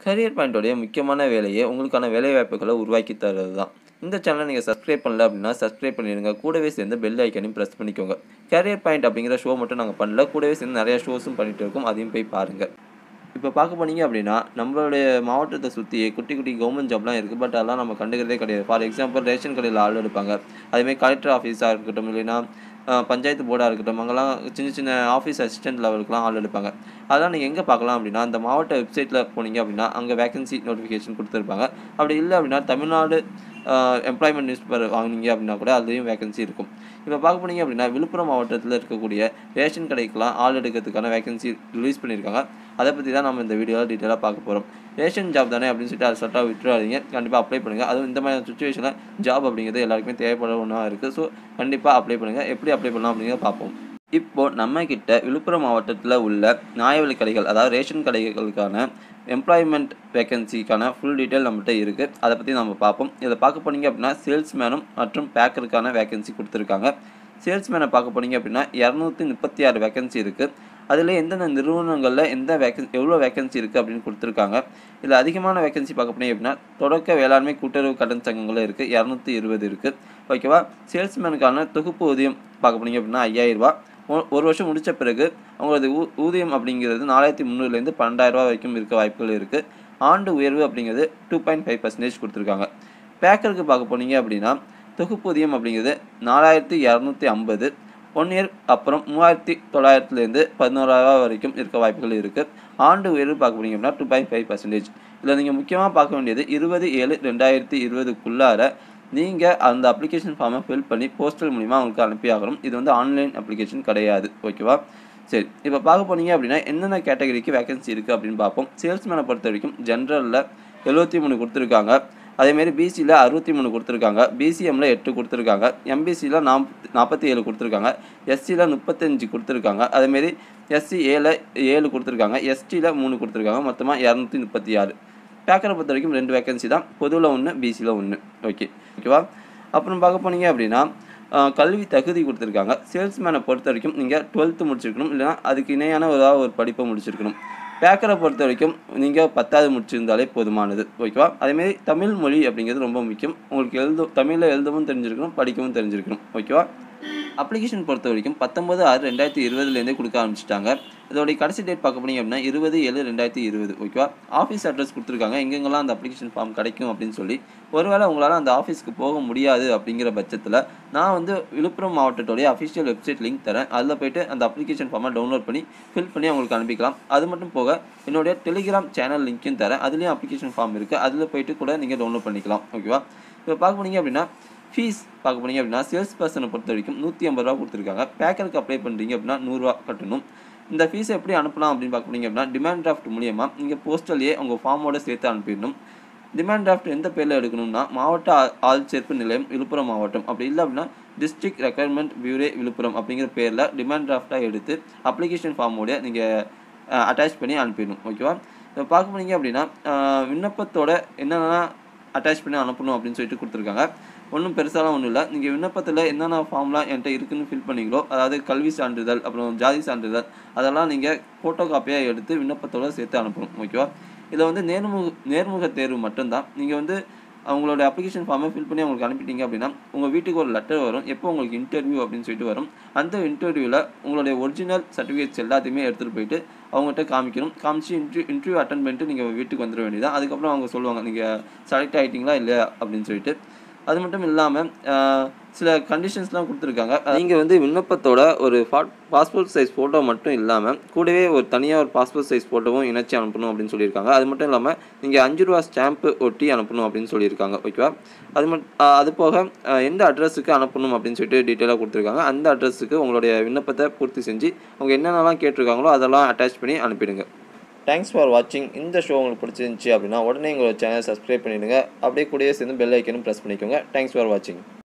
career பாயிண்டோடைய முக்கியமான வேலையே உங்களுக்கான வேலைவாய்ப்புகளை உருவாக்கி தர்றது தான் இந்த சேனலை நீங்கள் சப்ஸ்கிரைப் பண்ணல அப்படின்னா சப்ஸ்கிரைப் பண்ணிடுங்க கூடவே சேர்ந்து பெல் ஐக்கனையும் ப்ரெஸ் பண்ணிக்கோங்க கரியர் பாயிண்ட் அப்படிங்கிற ஷோ மட்டும் நாங்கள் பண்ணல கூடவே சேர்ந்து நிறைய ஷோஸும் பண்ணிட்டு இருக்கோம் அதையும் போய் பாருங்கள் இப்போ பார்க்க போனீங்க அப்படின்னா நம்மளுடைய மாவட்டத்தை சுற்றி குட்டி குட்டி கவர்மெண்ட் ஜாப்லாம் இருக்குது பட் அதெல்லாம் நம்ம கண்டுக்கிறதே கிடையாது ஃபார் எக்ஸாம்பிள் ரேஷன் கடையில் ஆள் எடுப்பாங்க அதேமாதிரி கலெக்டர் ஆஃபீஸாக இருக்கட்டும் இல்லைன்னா அஹ், பஞ்சாயத்து போர்டாக இருக்கட்டும் அங்கெல்லாம் சின்ன சின்ன ஆஃபீஸ் அசிஸ்டன்ட் லெவலுக்குலாம் ஆள் எடுப்பாங்க அதெல்லாம் நீங்கள் எங்கே பார்க்கலாம் அப்படின்னா அந்த மாவட்ட வெப்சைட்டில் போனீங்க அப்படின்னா அங்கே வேகன்சி நோட்டிஃபிகேஷன் கொடுத்துருப்பாங்க அப்படி இல்லை அப்படின்னா தமிழ்நாடு எம்ப்ளாய்மெண்ட் நியூஸ் பேப்பர் வாங்குனீங்க அப்படின்னா கூட அதுலேயும் வேகன்சி இருக்கும் இப்போ பார்க்க போனீங்க அப்படின்னா விழுப்புரம் மாவட்டத்தில் இருக்கக்கூடிய ரேஷன் கடைக்கெலாம் ஆள் எடுக்கிறதுக்கான வேகன்சி ரிலீஸ் பண்ணியிருக்காங்க அதை பற்றி தான் நம்ம இந்த வீடியோவில் டீட்டெயிலாக பார்க்க போகிறோம் ரேஷன் ஜாப் தானே அப்படின்னு சொல்லிட்டு அதை சட்டாக விட்டுறாதீங்க கண்டிப்பாக அப்ளை பண்ணுங்கள் அதுவும் இந்த மாதிரி சுச்சுவேஷனில் ஜாப் அப்படிங்கிறது எல்லாருக்குமே தேவைப்பட ஒன்றா இருக்குது ஸோ கண்டிப்பாக அப்ளை பண்ணுங்கள் எப்படி அப்ளை பண்ணலாம் அப்படிங்கிறத பார்ப்போம் இப்போ நம்ம கிட்ட விழுப்புரம் மாவட்டத்தில் உள்ள நியாயவிலை கடைகள் அதாவது ரேஷன் கடைகளுக்கான எம்ப்ளாய்மெண்ட் வேகன்சிக்கான ஃபுல் டீட்டெயில் நம்மகிட்ட இருக்குது அதை பற்றி நம்ம பார்ப்போம் இதை பார்க்க போனீங்க அப்படின்னா சேல்ஸ்மேனும் மற்றும் பேக்கருக்கான வேகன்சி கொடுத்துருக்காங்க சேல்ஸ்மேனை பார்க்க போனீங்க அப்படின்னா இரநூத்தி முப்பத்தி ஆறு வேகன்சி இருக்குது அதில் எந்தெந்த நிறுவனங்களில் எந்த வேகன் எவ்வளோ வேகன்சி இருக்குது அப்படின்னு கொடுத்துருக்காங்க இதில் அதிகமான வேகன்சி பார்க்க போனீங்க அப்படின்னா தொடக்க வேளாண்மை கூட்டுறவு கடன் சங்கங்களில் இருக்குது இரநூத்தி இருபது இருக்குது ஓகேவா சேல்ஸ்மேனுக்கான தொகுப்பு ஊதியம் பார்க்க போனீங்க அப்படின்னா ஐயாயிரம் ரூபாய் ஒ- ஒரு வருஷம் முடித்த பிறகு அவங்களது ஊ ஊதியம் அப்படிங்கிறது நாலாயிரத்தி முந்நூறுலேருந்து பன்னெண்டாயிரரூபா வரைக்கும் இருக்க வாய்ப்புகள் இருக்குது ஆண்டு உயர்வு அப்படிங்கிறது டூ பாயிண்ட் ஃபைவ் பர்சன்டேஜ் கொடுத்துருக்காங்க பேக்கருக்கு பார்க்க போனீங்க அப்படின்னா தொகுப்பூதியம் அப்படிங்கிறது நாலாயிரத்தி இரநூத்தி ஐம்பது ஒன் இயர் அப்புறம் மூவாயிரத்தி தொள்ளாயிரத்துலேருந்து பதினோராயிரரூவா வரைக்கும் இருக்க வாய்ப்புகள் இருக்குது ஆண்டு உயர்வு பார்க்க போனீங்க அப்படின்னா டூ பாயிண்ட் ஃபைவ் பர்சன்டேஜ் இதில் நீங்கள் முக்கியமாக பார்க்க வேண்டியது இருபது ஏழு ரெண்டாயிரத்தி இருபதுக்குள்ளார நீங்கள் அந்த அப்ளிகேஷன் ஃபார்மை ஃபில் பண்ணி போஸ்டல் மூலிமா உங்களுக்கு அனுப்பி ஆகணும் இது வந்து ஆன்லைன் அப்ளிகேஷன் கிடையாது ஓகேவா சரி இப்போ பார்க்க போனீங்க அப்படின்னா என்னென்ன கேட்டகரிக்கு வேகன்சி இருக்குது அப்படின்னு பார்ப்போம் சேல்ஸ்மேனை பொறுத்த வரைக்கும் ஜென்ரலில் எழுபத்தி மூணு கொடுத்துருக்காங்க அதேமாரி பிசியில் அறுபத்தி மூணு கொடுத்துருக்காங்க பிசிஎம்மில் எட்டு கொடுத்துருக்காங்க எம்பிசியில் நாப் நாற்பத்தி ஏழு கொடுத்துருக்காங்க எஸ்சியில் முப்பத்தஞ்சு கொடுத்துருக்காங்க அதேமாரி எஸ்சி ஏல ஏழு கொடுத்துருக்காங்க எஸ்டியில் மூணு கொடுத்துருக்காங்க மொத்தமாக இரநூத்தி முப்பத்தி ஆறு பேக்கரை பொறுத்த வரைக்கும் ரெண்டு வேகன்சி தான் பொதுவில் ஒன்று பிசியில் ஒன்று ஓகே ஓகேவா அப்புறம் பார்க்க போனீங்க அப்படின்னா ஆஹ், கல்வி தகுதி கொடுத்துருக்காங்க சேல்ஸ்மேனை பொறுத்த வரைக்கும் நீங்கள் டுவெல்த்து முடிச்சிருக்கணும் இல்லைனா அதுக்கு இணையான ஏதாவது ஒரு படிப்பை முடிச்சிருக்கணும் பேக்கரை பொறுத்த வரைக்கும் நீங்கள் பத்தாவது முடிச்சிருந்தாலே போதுமானது ஓகேவா அதேமாரி தமிழ் மொழி அப்படிங்கிறது ரொம்ப முக்கியம் உங்களுக்கு எழுத தமிழில் எழுதவும் தெரிஞ்சிருக்கணும் படிக்கவும் தெரிஞ்சிருக்கணும் ஓகேவா அப்ளிகேஷன் பொறுத்த வரைக்கும் பத்தொம்பது ஆறு ரெண்டாயிரத்தி இருபதுலேருந்தே கொடுக்க ஆரம்பிச்சிட்டாங்க இதோடைய கடைசி டேட் பார்க்க போனீங்க அப்படின்னா இருபது ஏழு ரெண்டாயிரத்தி இருபது ஓகேவா ஆஃபீஸ் அட்ரஸ் கொடுத்துருக்காங்க எங்கெங்கெல்லாம் அந்த அப்ளிகேஷன் ஃபார்ம் கிடைக்கும் அப்படின்னு சொல்லி ஒருவேளை உங்களால் அந்த ஆஃபீஸ்க்கு போக முடியாது அப்படிங்கிற பட்சத்தில் நான் வந்து விழுப்புரம் மாவட்டத்துடைய அஃபிஷியல் வெப்சைட் லிங்க் தரேன் அதில் போயிட்டு அந்த அப்ளிகேஷன் ஃபார்மை டவுன்லோட் பண்ணி ஃபில் பண்ணி அவங்களுக்கு அனுப்பிக்கலாம் அது மட்டும் போக என்னுடைய டெலிகிராம் சேனல் லிங்க்கும் தரேன் அதுலேயும் அப்ளிகேஷன் ஃபார்ம் இருக்குது அதில் போயிட்டு கூட நீங்கள் டவுன்லோட் பண்ணிக்கலாம் ஓகேவா இப்போ பார்க்க போனீங்க அப்படின்னா ஃபீஸ் பார்க்க போனீங்க அப்படின்னா சேல்ஸ் பர்சனை பொறுத்த வரைக்கும் நூற்றி ஐம்பது ரூபா கொடுத்துருக்காங்க பேக்கருக்கு அப்ளை பண்ணுறீங்க அப்படின்னா நூறுரூவா கட்டணும் இந்த ஃபீஸை எப்படி அனுப்பலாம் அப்படின்னு பார்க்க போனீங்க அப்படின்னா டிமாண்ட் டிராஃப்ட் மூலியமாக நீங்கள் போஸ்டல்லையே உங்கள் ஃபார்மோட சேர்த்து அனுப்பிடணும் டிமாண்ட் டிராஃப்ட் எந்த பேரில் எடுக்கணும்னா மாவட்ட ஆ- ஆள் சேர்ப்பு நிலையம் விழுப்புரம் மாவட்டம் அப்படி இல்லை அப்படின்னா டிஸ்ட்ரிக்ட் ரெக்குயர்மெண்ட் பியூரே விழுப்புரம் அப்படிங்கிற பேரில் டிமாண்ட் டிராஃப்டாக எடுத்து அப்ளிகேஷன் ஃபார்மோட நீங்கள் அட்டாச் பண்ணி அனுப்பிடணும் ஓகேவா இப்போ பார்க்க போனீங்க அப்படின்னா அஹ், விண்ணப்பத்தோட என்னென்ன அட்டாச் பண்ணி அனுப்பணும் அப்படின்னு சொல்லிட்டு கொடுத்துருக்காங்க ஒன்றும் பெருசாலாம் ஒன்றும் இல்லை நீங்கள் விண்ணப்பத்தில் என்னென்ன ஃபார்ம்லாம் என்கிட்ட இருக்குன்னு ஃபில் பண்ணீங்களோ அதாவது கல்வி சான்றிதழ் அப்புறம் ஜாதி சான்றிதழ் அதெல்லாம் நீங்கள் ஃபோட்டோ காப்பியாக எடுத்து விண்ணப்பத்தோட சேர்த்து அனுப்பணும் ஓகேவா இதில் வந்து நேர்முக நேர்முக தேர்வு மட்டும்தான் நீங்கள் வந்து அவங்களோட அப்ளிகேஷன் ஃபார்மை ஃபில் பண்ணி அவங்களுக்கு அனுப்பிட்டீங்க அப்படின்னா உங்கள் வீட்டுக்கு ஒரு லெட்டர் வரும் எப்போ உங்களுக்கு இன்டர்வியூ அப்படின்னு சொல்லிட்டு வரும் அந்த இன்டர்வியூவில் உங்களுடைய ஒரிஜினல் சர்டிஃபிகேட்ஸ் எல்லாத்தையுமே எடுத்துகிட்டு போயிட்டு அவங்ககிட்ட காமிக்கணும் காமிச்சு இன்டர்வியூ இன்டர்வியூ அட்டன் பண்ணிட்டு நீங்கள் வீட்டுக்கு வந்துட வேண்டியதான் அதுக்கப்புறம் அவங்க சொல்லுவாங்க நீங்கள் செலக்ட் ஆகிட்டீங்களா இல்லையா அப்படின்னு சொல்லிட்டு அது மட்டும் இல்லாமல் சில கண்டிஷன்ஸ்லாம் கொடுத்துருக்காங்க நீங்கள் வந்து விண்ணப்பத்தோட ஒரு பாஸ்போர்ட் சைஸ் ஃபோட்டோ மட்டும் இல்லாமல் கூடவே ஒரு தனியாக ஒரு பாஸ்போர்ட் சைஸ் ஃபோட்டோவும் இணைச்சி அனுப்பணும் அப்படின்னு சொல்லியிருக்காங்க அது மட்டும் இல்லாமல் நீங்கள் அஞ்சு ரூபா ஸ்டாம்ப்பு ஒட்டி அனுப்பணும் அப்படின்னு சொல்லியிருக்காங்க ஓகேவா அது மட் ஆஹ் அது போக ஆஹ் எந்த அட்ரஸுக்கு அனுப்பணும் அப்படின்னு சொல்லிட்டு டீட்டெயிலாக கொடுத்துருக்காங்க அந்த அட்ரஸுக்கு உங்களுடைய விண்ணப்பத்தை பூர்த்தி செஞ்சு அவங்க என்னென்னலாம் கேட்டிருக்காங்களோ அதெல்லாம் அட்டாச் பண்ணி அனுப்பிடுங்க தேங்க்ஸ் ஃபார் வாட்சிங் இந்த ஷோ உங்களுக்கு பிடிச்சிருந்துச்சி அப்படின்னா உடனே எங்களோட சேனல் சப்ஸ்கிரைப் பண்ணிடுங்க அப்படியே கூடயே சேர்ந்து பெல் ஐக்கனும் ப்ரெஸ் பண்ணிக்கோங்க தேங்க்ஸ் ஃபார் வாட்சிங்